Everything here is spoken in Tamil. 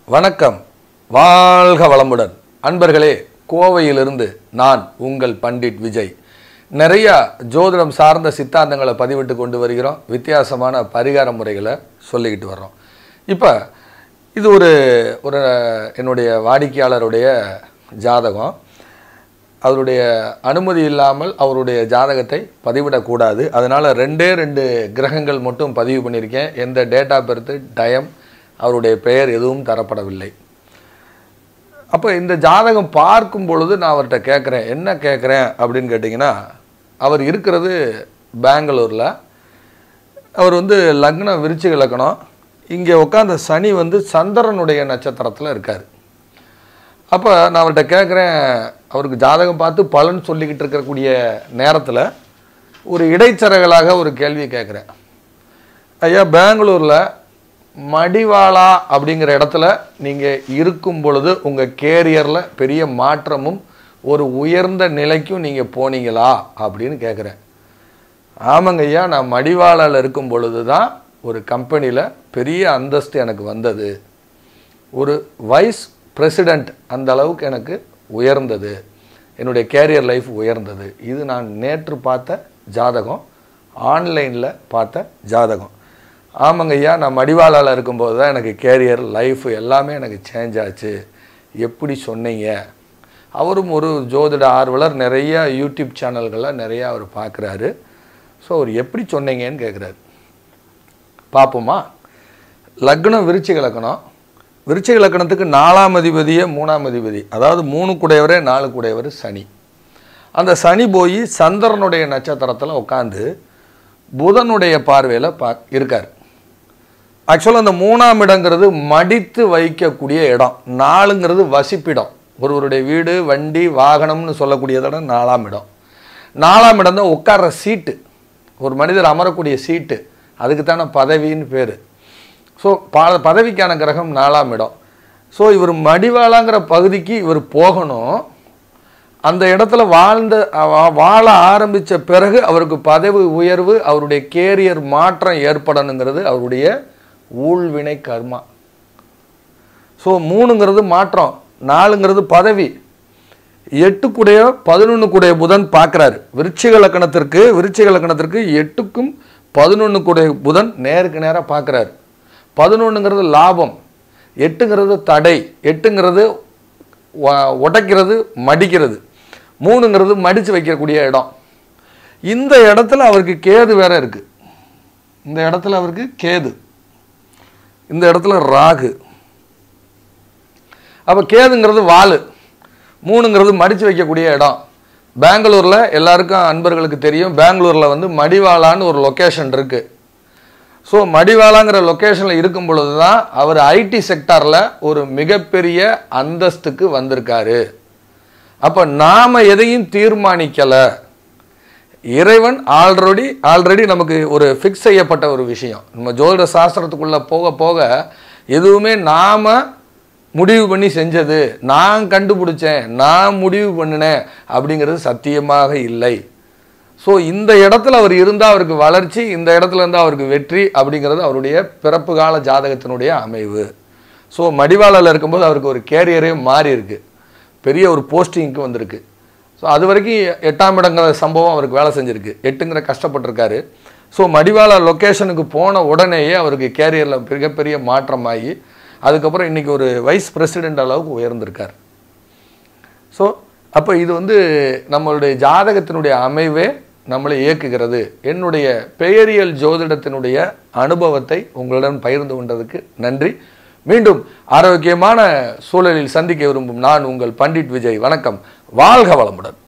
வணக்கம் வாழ்க வளமுடன் அன்பர்களே கோவையிலிருந்து நான் உங்கள் பண்டிட் விஜய் நிறைய ஜோதிடம் சார்ந்த சித்தாந்தங்களை பதிவிட்டு கொண்டு வருகிறோம் வித்தியாசமான பரிகார முறைகளை சொல்லிக்கிட்டு வர்றோம் இப்போ இது ஒரு ஒரு என்னுடைய வாடிக்கையாளருடைய ஜாதகம் அவருடைய அனுமதி இல்லாமல் அவருடைய ஜாதகத்தை பதிவிடக்கூடாது அதனால் ரெண்டே ரெண்டு கிரகங்கள் மட்டும் பதிவு பண்ணியிருக்கேன் எந்த டேட்டா பெர்த்து டயம் அவருடைய பெயர் எதுவும் தரப்படவில்லை அப்போ இந்த ஜாதகம் பார்க்கும் பொழுது நான் அவர்கிட்ட கேட்குறேன் என்ன கேட்குறேன் அப்படின்னு கேட்டிங்கன்னா அவர் இருக்கிறது பெங்களூரில் அவர் வந்து லக்னம் விருச்சிக லக்னம் இங்கே உட்காந்த சனி வந்து சந்திரனுடைய நட்சத்திரத்தில் இருக்கார் அப்போ நான் அவர்கிட்ட கேட்குறேன் அவருக்கு ஜாதகம் பார்த்து பலன் சொல்லிக்கிட்டு இருக்கக்கூடிய நேரத்தில் ஒரு இடைச்சரகலாக ஒரு கேள்வி கேட்குறேன் ஐயா பெங்களூரில் மடிவாளா அப்படிங்கிற இடத்துல நீங்கள் இருக்கும் பொழுது உங்கள் கேரியரில் பெரிய மாற்றமும் ஒரு உயர்ந்த நிலைக்கும் நீங்கள் போனீங்களா அப்படின்னு கேட்குறேன் ஆமாங்க ஐயா நான் மடிவாளால் இருக்கும் பொழுது தான் ஒரு கம்பெனியில் பெரிய அந்தஸ்து எனக்கு வந்தது ஒரு வைஸ் பிரசிடெண்ட் அந்த அளவுக்கு எனக்கு உயர்ந்தது என்னுடைய கேரியர் லைஃப் உயர்ந்தது இது நான் நேற்று பார்த்த ஜாதகம் ஆன்லைனில் பார்த்த ஜாதகம் ஆமாங்க ஐயா நான் மடிவாளால் இருக்கும்போது தான் எனக்கு கேரியர் லைஃப் எல்லாமே எனக்கு சேஞ்ச் ஆச்சு எப்படி சொன்னீங்க அவரும் ஒரு ஜோதிட ஆர்வலர் நிறைய யூடியூப் சேனல்களில் நிறையா அவர் பார்க்குறாரு ஸோ அவர் எப்படி சொன்னீங்கன்னு கேட்குறாரு பார்ப்போமா லக்னம் விருச்சிக லக்னம் விருச்சிக லக்னத்துக்கு நாலாம் அதிபதியே மூணாம் அதிபதி அதாவது மூணு குடையவரே நாலு குடையவர் சனி அந்த சனி போய் சந்திரனுடைய நட்சத்திரத்தில் உட்காந்து புதனுடைய பார்வையில் பா இருக்கார் ஆக்சுவலாக அந்த மூணாம் இடங்கிறது மடித்து வைக்கக்கூடிய இடம் நாலுங்கிறது வசிப்பிடம் ஒருவருடைய வீடு வண்டி வாகனம்னு சொல்லக்கூடிய இடம் நாலாம் இடம் நாலாம் இடம் தான் உட்கார்ற சீட்டு ஒரு மனிதர் அமரக்கூடிய சீட்டு அதுக்கு தானே பதவின்னு பேர் ஸோ ப பதவிக்கான கிரகம் நாலாம் இடம் ஸோ இவர் மடிவாளாங்கிற பகுதிக்கு இவர் போகணும் அந்த இடத்துல வாழ்ந்த அவ- வாழ ஆரம்பித்த பிறகு அவருக்கு பதவி உயர்வு அவருடைய கேரியர் மாற்றம் ஏற்படணுங்கிறது அவருடைய ஊழ்வினை கர்மா ஸோ மூணுங்கிறது மாற்றம் நாலுங்கிறது பதவி எட்டுக்குடைய பதினொன்றுக்குடைய புதன் பார்க்குறாரு விருச்சிக லக்கணத்திற்கு விருச்சிக லக்கணத்திற்கு எட்டுக்கும் பதினொன்றுக்குடைய புதன் நேருக்கு நேராக பார்க்குறாரு பதினொன்றுங்கிறது லாபம் எட்டுங்கிறது தடை எட்டுங்கிறது உ- உடைக்கிறது மடிக்கிறது மூணுங்கிறது மடித்து வைக்கக்கூடிய இடம் இந்த இடத்துல அவருக்கு கேது வேற இருக்கு இந்த இடத்துல அவருக்கு கேது இந்த இடத்துல ராகு அப்போ கேதுங்கிறது வால் மூணுங்கிறது மடித்து வைக்கக்கூடிய இடம் பெங்களூரில் எல்லாருக்கும் அன்பர்களுக்கு தெரியும் பெங்களூரில் வந்து மடிவாளான்னு ஒரு லொக்கேஷன் இருக்குது ஸோ மடிவாளாங்கிற லொக்கேஷனில் இருக்கும் பொழுது தான் அவர் ஐடி செக்டாரில் ஒரு மிகப்பெரிய அந்தஸ்துக்கு வந்திருக்காரு அப்போ நாம் எதையும் தீர்மானிக்கலை இறைவன் ஆல்ரெடி ஆல்ரெடி நமக்கு ஒரு ஃபிக்ஸ் செய்யப்பட்ட ஒரு விஷயம் நம்ம ஜோதிட சாஸ்திரத்துக்குள்ளே போக போக எதுவுமே நாம் முடிவு பண்ணி செஞ்சது நான் கண்டுபிடிச்சேன் நான் முடிவு பண்ணினேன் அப்படிங்கிறது சத்தியமாக இல்லை ஸோ இந்த இடத்துல அவர் இருந்தால் அவருக்கு வளர்ச்சி இந்த இடத்துல இருந்தால் அவருக்கு வெற்றி அப்படிங்கிறது அவருடைய பிறப்பு கால ஜாதகத்தினுடைய அமைவு ஸோ மடிவாளால் இருக்கும்போது அவருக்கு ஒரு கேரியரே மாறி இருக்கு பெரிய ஒரு போஸ்டிங்க்கு வந்திருக்கு ஸோ அது வரைக்கும் எட்டாம் இடங்கிற சம்பவம் அவருக்கு வேலை செஞ்சிருக்கு எட்டுங்கிற கஷ்டப்பட்டிருக்காரு ஸோ மடிவாள லொக்கேஷனுக்கு போன உடனேயே அவருக்கு கேரியரில் மிகப்பெரிய மாற்றமாகி அதுக்கப்புறம் இன்றைக்கி ஒரு வைஸ் பிரசிடென்ட் அளவுக்கு உயர்ந்திருக்கார் ஸோ அப்போ இது வந்து நம்மளுடைய ஜாதகத்தினுடைய அமைவே நம்மளை இயக்குகிறது என்னுடைய பெயரியல் ஜோதிடத்தினுடைய அனுபவத்தை உங்களுடன் பகிர்ந்து கொண்டதுக்கு நன்றி மீண்டும் ஆரோக்கியமான சூழலில் சந்திக்க விரும்பும் நான் உங்கள் பண்டிட் விஜய் வணக்கம் வாழ்க வளமுடன்